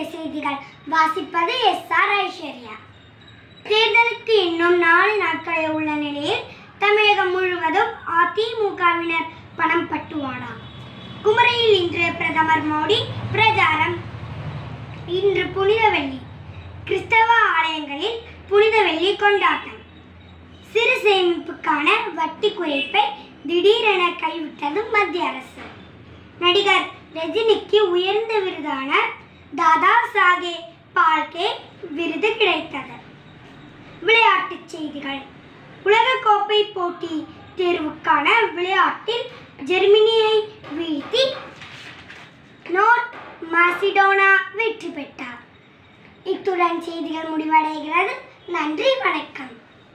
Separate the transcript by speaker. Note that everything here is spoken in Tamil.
Speaker 1: முக்கிய செய்திகள் வாசிப்பது எஸ் ஆர் ஐஸ்வர்யா தேர்தலுக்கு இன்னும் நாலு நாட்களே உள்ள நிலையில் தமிழகம் முழுவதும் அதிமுகவினர் பணம் பட்டுவாடா குமரியில் இன்று பிரதமர் மோடி பிரச்சாரம் இன்று புனித வெள்ளி கிறிஸ்தவ ஆலயங்களில் புனித வெள்ளி கொண்டாட்டம் சிறு சேமிப்புக்கான வட்டி குறைப்பை திடீரென கைவிட்டது மத்திய அரசு நடிகர் ரஜினிக்கு உயர்ந்த விருதான தாதா சாகே பால்கே விருது கிடைத்தது விளையாட்டுச் செய்திகள் உலகக்கோப்பை போட்டி தேர்வுக்கான விளையாட்டில் ஜெர்மனியை வீழ்த்தி நோர்த் மாசிடோனா வெற்றி பெற்றார் இத்துடன் செய்திகள் முடிவடைகிறது நன்றி வணக்கம்